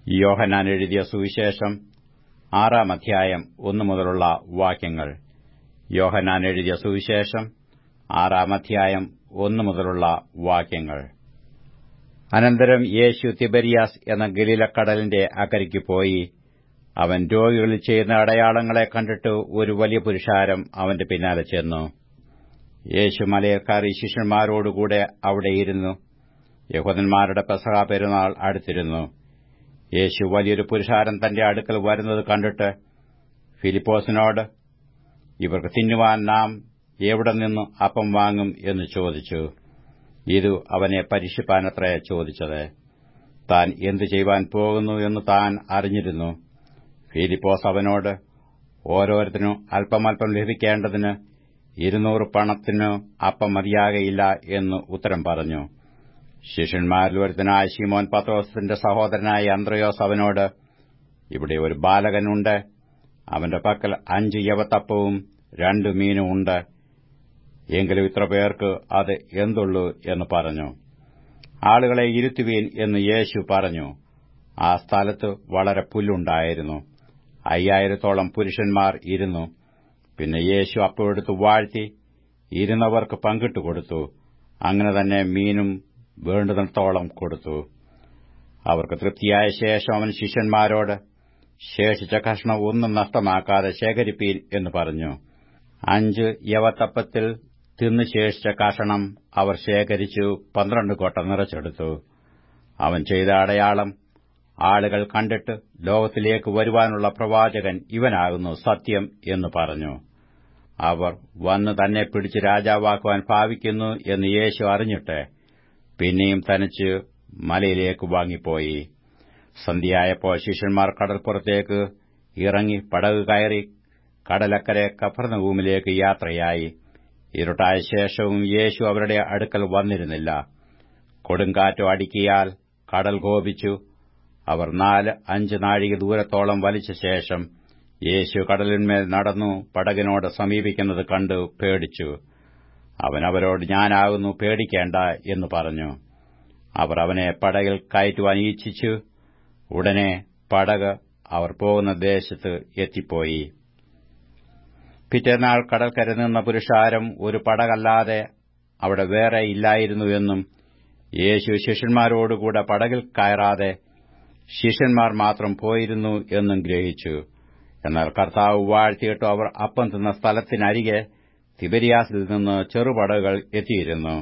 യോഹന്നാൻ എഴുതിയ സുവിശേഷം ആറാം അധ്യായം ഒന്നു മുതലുള്ള വാക്യങ്ങൾ യോഹന്നാൻ എഴുതിയ സുവിശേഷം ആറാം അധ്യായം ഒന്നു മുതലുള്ള വാക്യങ്ങൾ അനന്തരം യേശു തിബരിയാസ് എന്ന ഗലീലക്കടലിന്റെ അക്കരയ്ക്ക് പോയി അവൻ രോഗികളിൽ ചെയ്യുന്ന അടയാളങ്ങളെ കണ്ടിട്ട് ഒരു വലിയ പുരുഷാരം അവന്റെ പിന്നാലെ ചെന്നു യേശു മലയിൽ കയറി ശിഷ്യന്മാരോടുകൂടെ അവിടെയിരുന്നു യഹൂദന്മാരുടെ പെസഹ പെരുന്നാൾ അടുത്തിരുന്നു യേശു വലിയൊരു പുരുഷാരം തന്റെ അടുക്കൽ വരുന്നത് കണ്ടിട്ട് ഫിലിപ്പോസിനോട് ഇവർക്ക് തിന്നുവാൻ നാം എവിടെ നിന്ന് അപ്പം വാങ്ങും എന്ന് ചോദിച്ചു ഇതു അവനെ പരീക്ഷിപ്പാനത്രേ ചോദിച്ചത് താൻ എന്തു ചെയ്യുവാൻ പോകുന്നു എന്ന് താൻ അറിഞ്ഞിരുന്നു ഫിലിപ്പോസ് അവനോട് ഓരോരുത്തരും അല്പമല്പം ലഭിക്കേണ്ടതിന് ഇരുന്നൂറ് പണത്തിന് അപ്പം മതിയാകയില്ല എന്ന് ഉത്തരം പറഞ്ഞു ശിഷ്യന്മാരിൽ ഒരുത്തനായ ശിമോൻ പത്രോസിന്റെ സഹോദരനായ അന്ത്രയോസ് അവനോട് ഇവിടെ ഒരു ബാലകനുണ്ട് അവന്റെ പക്കൽ അഞ്ച് യവത്തപ്പവും രണ്ടു മീനും ഉണ്ട് എങ്കിലും ഇത്ര പേർക്ക് അത് എന്തുള്ളൂ എന്ന് പറഞ്ഞു ആളുകളെ ഇരുത്തുവീൻ എന്ന് യേശു പറഞ്ഞു ആ സ്ഥലത്ത് വളരെ പുല്ലുണ്ടായിരുന്നു അയ്യായിരത്തോളം പുരുഷന്മാർ ഇരുന്നു പിന്നെ യേശു അപ്പോഴെടുത്ത് വാഴ്ത്തി ഇരുന്നവർക്ക് പങ്കിട്ടു കൊടുത്തു അങ്ങനെ തന്നെ മീനും വേണ്ടുന്നിടത്തോളം കൊടുത്തു അവർക്ക് തൃപ്തിയായ ശേഷം അവൻ ശിഷ്യന്മാരോട് ശേഷിച്ച കഷ്ണം ഒന്നും നഷ്ടമാക്കാതെ ശേഖരിപ്പീൻ എന്ന് പറഞ്ഞു അഞ്ച് യവത്തപ്പത്തിൽ തിന്നു ശേഷിച്ച കഷണം അവർ ശേഖരിച്ചു പന്ത്രണ്ട് കൊട്ട നിറച്ചെടുത്തു അവൻ ചെയ്ത അടയാളം ആളുകൾ കണ്ടിട്ട് ലോകത്തിലേക്ക് വരുവാനുള്ള പ്രവാചകൻ ഇവനാകുന്നു സത്യം എന്ന് പറഞ്ഞു അവർ വന്ന് തന്നെ പിടിച്ച് രാജാവാക്കുവാൻ ഭാവിക്കുന്നു എന്ന് യേശു അറിഞ്ഞിട്ട് പിന്നെയും തനിച്ച് മലയിലേക്ക് വാങ്ങിപ്പോയി സന്ധ്യയായപ്പോൾ ശിഷ്യന്മാർ കടൽപ്പുറത്തേക്ക് ഇറങ്ങി പടക് കയറി കടലക്കരെ കഫർനഭൂമിലേക്ക് യാത്രയായി ഇരുട്ടായ ശേഷവും യേശു അവരുടെ അടുക്കൽ വന്നിരുന്നില്ല കൊടുങ്കാറ്റോ അടിക്കിയാൽ കടൽ കോപിച്ചു അവർ നാല് അഞ്ച് നാഴിക ദൂരത്തോളം വലിച്ച ശേഷം യേശു കടലിന്മേൽ നടന്നു പടകിനോട് സമീപിക്കുന്നത് കണ്ടു പേടിച്ചു അവൻ അവരോട് ഞാനാകുന്നു പേടിക്കേണ്ട എന്ന് പറഞ്ഞു അവർ അവനെ പടകിൽ കയറ്റുവാൻ ഈച്ഛിച്ചു ഉടനെ പടക് അവർ പോകുന്ന ദേശത്ത് എത്തിപ്പോയി പിറ്റേനാൾ കടൽക്കര നിന്ന പുരുഷാരം ഒരു പടകല്ലാതെ അവിടെ വേറെ ഇല്ലായിരുന്നുവെന്നും യേശു ശിഷ്യന്മാരോടുകൂടെ പടകിൽ കയറാതെ ശിഷ്യന്മാർ മാത്രം പോയിരുന്നു എന്നും ഗ്രഹിച്ചു എന്നാൽ കർത്താവ് വാഴ്ത്തിയിട്ടു അവർ അപ്പം തിന്ന സ്ഥലത്തിനരികെ തിബരിയാസിൽ നിന്ന് ചെറുപടകുകൾ എത്തിയിരുന്നു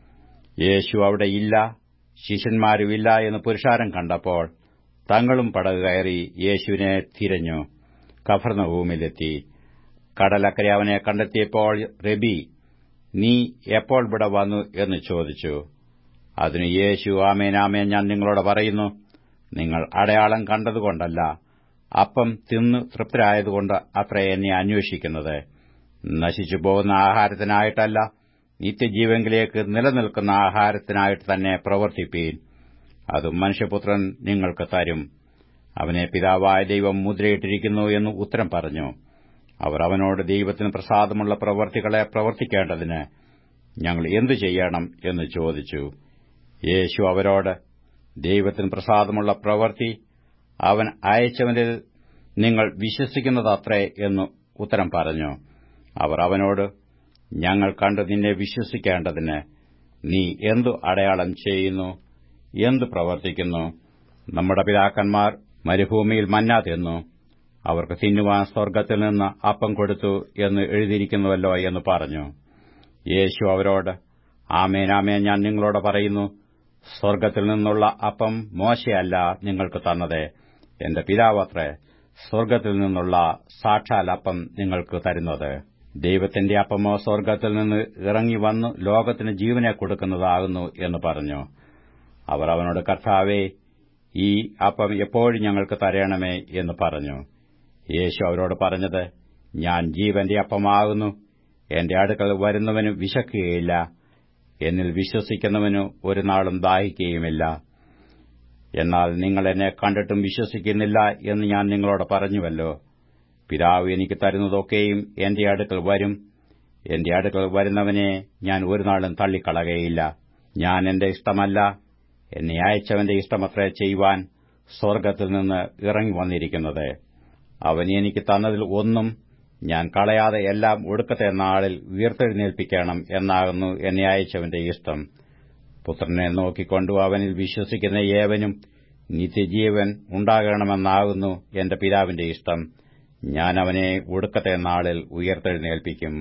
യേശു അവിടെ ഇല്ല ശിഷ്യന്മാരുമില്ല എന്ന് പുരുഷാരം കണ്ടപ്പോൾ തങ്ങളും പടക് കയറി യേശുവിനെ തിരഞ്ഞു കഫർണഭൂമിയിലെത്തി കടലക്കരെ അവനെ കണ്ടെത്തിയപ്പോൾ റബി നീ എപ്പോൾ ഇവിടെ വന്നു എന്ന് ചോദിച്ചു അതിന് യേശു ആമേൻ ആമേൻ ഞാൻ നിങ്ങളോട് പറയുന്നു നിങ്ങൾ അടയാളം കണ്ടതുകൊണ്ടല്ല അപ്പം തിന്നു തൃപ്തരായതുകൊണ്ട് അത്ര എന്നെ അന്വേഷിക്കുന്നത് നശിച്ചു പോകുന്ന ആഹാരത്തിനായിട്ടല്ല നിത്യജീവങ്കിലേക്ക് നിലനിൽക്കുന്ന ആഹാരത്തിനായിട്ട് തന്നെ പ്രവർത്തിപ്പീൻ അത് മനുഷ്യപുത്രൻ നിങ്ങൾക്ക് തരും അവനെ പിതാവായ ദൈവം മുദ്രയിട്ടിരിക്കുന്നു എന്ന് ഉത്തരം പറഞ്ഞു അവർ അവനോട് ദൈവത്തിന് പ്രസാദമുള്ള പ്രവർത്തികളെ പ്രവർത്തിക്കേണ്ടതിന് ഞങ്ങൾ എന്തു ചെയ്യണം എന്ന് ചോദിച്ചു യേശു അവരോട് ദൈവത്തിന് പ്രസാദമുള്ള പ്രവൃത്തി അവൻ അയച്ചവനിൽ നിങ്ങൾ വിശ്വസിക്കുന്നതത്രേ എന്ന് ഉത്തരം പറഞ്ഞു അവർ അവനോട് ഞങ്ങൾ കണ്ട് നിന്നെ വിശ്വസിക്കേണ്ടതിന് നീ എന്തു അടയാളം ചെയ്യുന്നു എന്തു പ്രവർത്തിക്കുന്നു നമ്മുടെ പിതാക്കന്മാർ മരുഭൂമിയിൽ മന്ന തിന്നു അവർക്ക് തിന്നുവാൻ സ്വർഗ്ഗത്തിൽ നിന്ന് അപ്പം കൊടുത്തു എന്ന് എഴുതിയിരിക്കുന്നുവല്ലോ എന്ന് പറഞ്ഞു യേശു അവരോട് ആമേൻ ആമേൻ ഞാൻ നിങ്ങളോട് പറയുന്നു സ്വർഗ്ഗത്തിൽ നിന്നുള്ള അപ്പം മോശയല്ല നിങ്ങൾക്ക് തന്നത് എന്റെ പിതാവത്രേ സ്വർഗ്ഗത്തിൽ നിന്നുള്ള സാക്ഷാൽ അപ്പം നിങ്ങൾക്ക് തരുന്നത് ദൈവത്തിന്റെ അപ്പമോ സ്വർഗ്ഗത്തിൽ നിന്ന് ഇറങ്ങി വന്ന് ലോകത്തിന് ജീവനെ കൊടുക്കുന്നതാകുന്നു എന്ന് പറഞ്ഞു അവർ അവനോട് കർത്താവേ ഈ അപ്പം എപ്പോഴും ഞങ്ങൾക്ക് തരണമേ എന്ന് പറഞ്ഞു യേശു അവരോട് പറഞ്ഞത് ഞാൻ ജീവന്റെ അപ്പമാകുന്നു എന്റെ അടുക്കൽ വരുന്നവന് വിശക്കുകയില്ല എന്നിൽ വിശ്വസിക്കുന്നവന് ഒരു നാളും ദാഹിക്കുകയുമില്ല എന്നാൽ നിങ്ങൾ എന്നെ കണ്ടിട്ടും വിശ്വസിക്കുന്നില്ല എന്ന് ഞാൻ നിങ്ങളോട് പറഞ്ഞുവല്ലോ പിതാവ് എനിക്ക് തരുന്നതൊക്കെയും എന്റെ അടുക്കൽ വരും എന്റെ അടുക്കൽ വരുന്നവനെ ഞാൻ ഒരു നാളും തള്ളിക്കളകയില്ല ഞാൻ എന്റെ ഇഷ്ടമല്ല എന്നെ അയച്ചവന്റെ ഇഷ്ടമത്രേ ചെയ്യുവാൻ സ്വർഗ്ഗത്തിൽ നിന്ന് ഇറങ്ങി വന്നിരിക്കുന്നത് അവൻ എനിക്ക് തന്നതിൽ ഒന്നും ഞാൻ കളയാതെ എല്ലാം ഒടുക്കത്തെ നാളിൽ ഉയർത്തെഴുന്നേൽപ്പിക്കണം എന്നാകുന്നു എന്നെ അയച്ചവന്റെ ഇഷ്ടം പുത്രനെ നോക്കിക്കൊണ്ടു അവനിൽ വിശ്വസിക്കുന്ന ഏവനും നിത്യജീവൻ ഉണ്ടാകണമെന്നാകുന്നു എന്റെ പിതാവിന്റെ ഇഷ്ടം ഞാൻ അവനെ ഒടുക്കത്തെ നാളിൽ ഉയർത്തെഴുന്നേൽപ്പിക്കും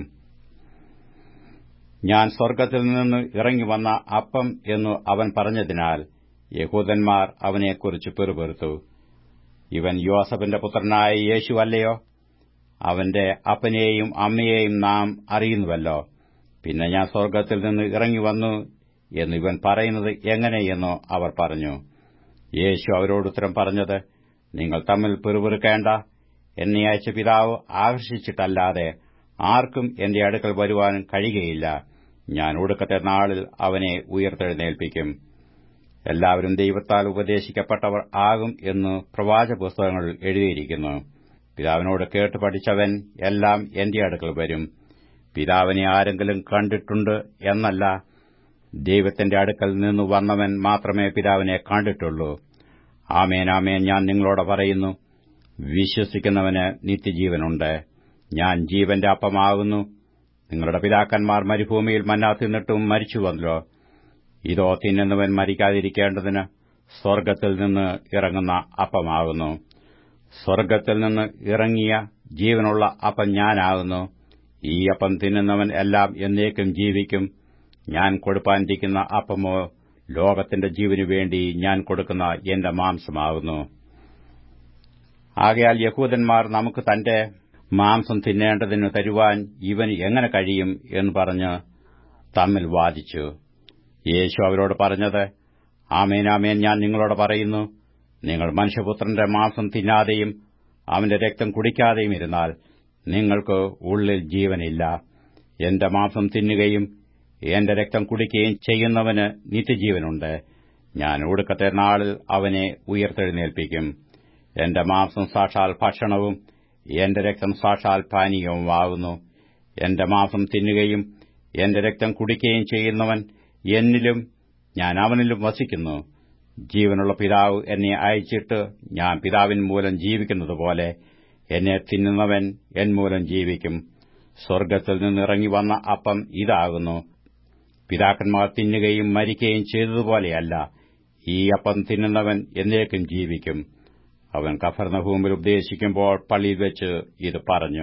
ഞാൻ സ്വർഗ്ഗത്തിൽ നിന്ന് ഇറങ്ങി വന്ന അപ്പം എന്നു അവൻ പറഞ്ഞതിനാൽ യഹൂദന്മാർ അവനെക്കുറിച്ച് പെറുപെറുത്തു ഇവൻ യോസഫിന്റെ പുത്രനായ യേശു അല്ലയോ അവന്റെ അപ്പനെയും അമ്മയെയും നാം അറിയുന്നുവല്ലോ പിന്നെ ഞാൻ സ്വർഗ്ഗത്തിൽ നിന്ന് ഇറങ്ങി വന്നു എന്ന് ഇവൻ പറയുന്നത് എങ്ങനെയെന്നോ അവർ പറഞ്ഞു യേശു അവരോട് ഉത്തരം പറഞ്ഞത് നിങ്ങൾ തമ്മിൽ പെറുപെറുക്കേണ്ട എന്നെ അയച്ച പിതാവ് ആകർഷിച്ചിട്ടല്ലാതെ ആർക്കും എന്റെ അടുക്കൽ വരുവാൻ കഴിയുകയില്ല ഞാൻ ഒടുക്കത്തെ നാളിൽ അവനെ ഉയർത്തെഴുന്നേൽപ്പിക്കും എല്ലാവരും ദൈവത്താൽ ഉപദേശിക്കപ്പെട്ടവർ ആകും എന്ന് പ്രവാചക പുസ്തകങ്ങളിൽ എഴുതിയിരിക്കുന്നു പിതാവിനോട് കേട്ട് പഠിച്ചവൻ എല്ലാം എന്റെ അടുക്കൽ വരും പിതാവിനെ ആരെങ്കിലും കണ്ടിട്ടുണ്ട് എന്നല്ല ദൈവത്തിന്റെ അടുക്കൽ നിന്ന് വന്നവൻ മാത്രമേ പിതാവിനെ കണ്ടിട്ടുള്ളൂ ആമേൻ ആമേൻ ഞാൻ നിങ്ങളോട് പറയുന്നു വിശ്വസിക്കുന്നവന് നിത്യജീവനുണ്ട് ഞാൻ ജീവന്റെ അപ്പമാകുന്നു നിങ്ങളുടെ പിതാക്കന്മാർ മരുഭൂമിയിൽ മന്നാ തിന്നിട്ടും മരിച്ചുവല്ലോ ഇതോ തിന്നുന്നവൻ മരിക്കാതിരിക്കേണ്ടതിന് സ്വർഗ്ഗത്തിൽ നിന്ന് ഇറങ്ങുന്ന അപ്പമാകുന്നു സ്വർഗ്ഗത്തിൽ നിന്ന് ഇറങ്ങിയ ജീവനുള്ള അപ്പം ഞാനാകുന്നു ഈ അപ്പം തിന്നുന്നവൻ എല്ലാം എന്നേക്കും ജീവിക്കും ഞാൻ കൊടുപ്പാനിരിക്കുന്ന അപ്പമോ ലോകത്തിന്റെ ജീവനു വേണ്ടി ഞാൻ കൊടുക്കുന്ന എന്റെ മാംസമാകുന്നു ആകയാൽ യഹൂദന്മാർ നമുക്ക് തന്റെ മാംസം തിന്നേണ്ടതിന് തരുവാൻ ഇവന് എങ്ങനെ കഴിയും എന്ന് പറഞ്ഞ് തമ്മിൽ വാദിച്ചു യേശു അവരോട് പറഞ്ഞത് ആമേനാമേൻ ഞാൻ നിങ്ങളോട് പറയുന്നു നിങ്ങൾ മനുഷ്യപുത്രന്റെ മാംസം തിന്നാതെയും അവന്റെ രക്തം കുടിക്കാതെയും ഇരുന്നാൽ നിങ്ങൾക്ക് ഉള്ളിൽ ജീവനില്ല എന്റെ മാംസം തിന്നുകയും എന്റെ രക്തം കുടിക്കുകയും ചെയ്യുന്നവന് നിത്യജീവനുണ്ട് ഞാൻ ഒടുക്കത്തെ നാളിൽ അവനെ ഉയർത്തെഴുന്നേൽപ്പിക്കും എന്റെ മാംസം സാക്ഷാൽ ഭക്ഷണവും എന്റെ രക്തം സാക്ഷാൽ പാനീയവുമാകുന്നു എന്റെ മാംസം തിന്നുകയും എന്റെ രക്തം കുടിക്കുകയും ചെയ്യുന്നവൻ എന്നിലും ഞാൻ അവനിലും വസിക്കുന്നു ജീവനുള്ള പിതാവ് എന്നെ അയച്ചിട്ട് ഞാൻ പിതാവിൻ മൂലം ജീവിക്കുന്നതുപോലെ എന്നെ തിന്നുന്നവൻ എൻ മൂലം ജീവിക്കും സ്വർഗ്ഗത്തിൽ നിന്നിറങ്ങി വന്ന അപ്പം ഇതാകുന്നു പിതാക്കന്മാർ തിന്നുകയും മരിക്കുകയും ചെയ്തതുപോലെയല്ല ഈ അപ്പം തിന്നുന്നവൻ എന്നേക്കും ജീവിക്കും അവൻ കഫർണഭൂമിൽ ഉപദേശിക്കുമ്പോൾ പള്ളിയിൽ വെച്ച് ഇത് പറഞ്ഞു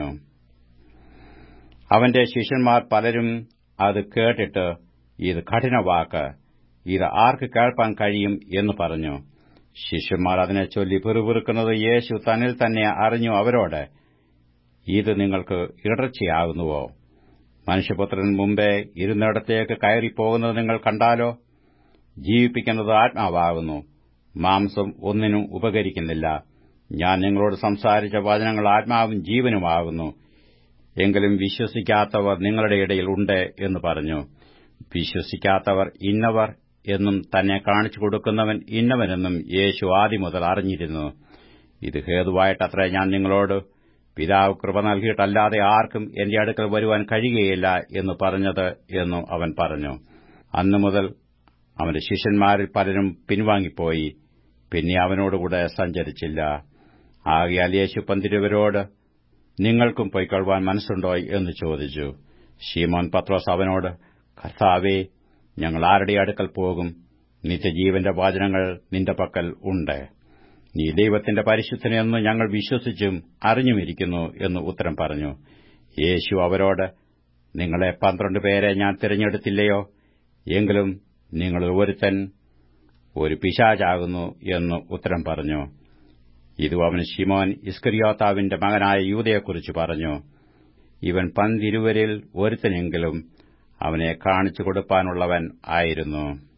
അവന്റെ ശിഷ്യന്മാർ പലരും അത് കേട്ടിട്ട് ഇത് കഠിനവാക്ക് ഇത് ആർക്ക് കേൾപ്പാൻ കഴിയും എന്ന് പറഞ്ഞു ശിഷ്യന്മാർ അതിനെ ചൊല്ലി പിറുപിറുക്കുന്നത് യേശു തന്നിൽ തന്നെ അറിഞ്ഞു അവരോട് ഇത് നിങ്ങൾക്ക് ഇടർച്ചയാകുന്നുവോ മനുഷ്യപുത്രൻ മുമ്പേ ഇരുന്നിടത്തേക്ക് കയറിപ്പോകുന്നത് നിങ്ങൾ കണ്ടാലോ ജീവിപ്പിക്കുന്നത് ആത്മാവാകുന്നു മാംസം ഒന്നിനും ഉപകരിക്കുന്നില്ല ഞാൻ നിങ്ങളോട് സംസാരിച്ച വചനങ്ങൾ ആത്മാവും ജീവനുമാകുന്നു എങ്കിലും വിശ്വസിക്കാത്തവർ നിങ്ങളുടെ ഇടയിൽ ഉണ്ട് എന്ന് പറഞ്ഞു വിശ്വസിക്കാത്തവർ ഇന്നവർ എന്നും തന്നെ കാണിച്ചു കൊടുക്കുന്നവൻ ഇന്നവനെന്നും യേശു ആദ്യം മുതൽ അറിഞ്ഞിരുന്നു ഇത് ഹേതുവായിട്ടത്ര ഞാൻ നിങ്ങളോട് പിതാവ് കൃപ നൽകിയിട്ടല്ലാതെ ആർക്കും എന്റെ അടുക്കൽ വരുവാൻ കഴിയുകയില്ല എന്ന് പറഞ്ഞത് എന്നു അവൻ പറഞ്ഞു അന്നു മുതൽ അവന്റെ ശിഷ്യന്മാരിൽ പലരും പിൻവാങ്ങിപ്പോയി പിന്നെ അവനോടുകൂടെ സഞ്ചരിച്ചില്ല ആകയാൽ യേശു പന്തിരുവരോട് നിങ്ങൾക്കും പൊയ്ക്കൊള്ളുവാൻ മനസ്സുണ്ടോ എന്ന് ചോദിച്ചു ഷീമോൻ പത്രോസ് അവനോട് കർത്താവേ ഞങ്ങൾ ആരുടെ അടുക്കൽ പോകും നിത്യജീവന്റെ വാചനങ്ങൾ നിന്റെ പക്കൽ ഉണ്ട് നീ ദൈവത്തിന്റെ പരിശുദ്ധനെന്ന് ഞങ്ങൾ വിശ്വസിച്ചും അറിഞ്ഞുമിരിക്കുന്നു എന്ന് ഉത്തരം പറഞ്ഞു യേശു അവരോട് നിങ്ങളെ പന്ത്രണ്ട് പേരെ ഞാൻ തിരഞ്ഞെടുത്തില്ലയോ എങ്കിലും നിങ്ങൾ ഒരുത്തൻ ഒരു പിശാചാകുന്നു എന്ന് ഉത്തരം പറഞ്ഞു ഇതു അവന് ശിമോൻ ഇസ്കരിയോത്താവിന്റെ മകനായ യൂതയെക്കുറിച്ച് പറഞ്ഞു ഇവൻ പന്തിരുവരിൽ ഒരുത്തനെങ്കിലും അവനെ കാണിച്ചു കൊടുപ്പാനുള്ളവൻ ആയിരുന്നു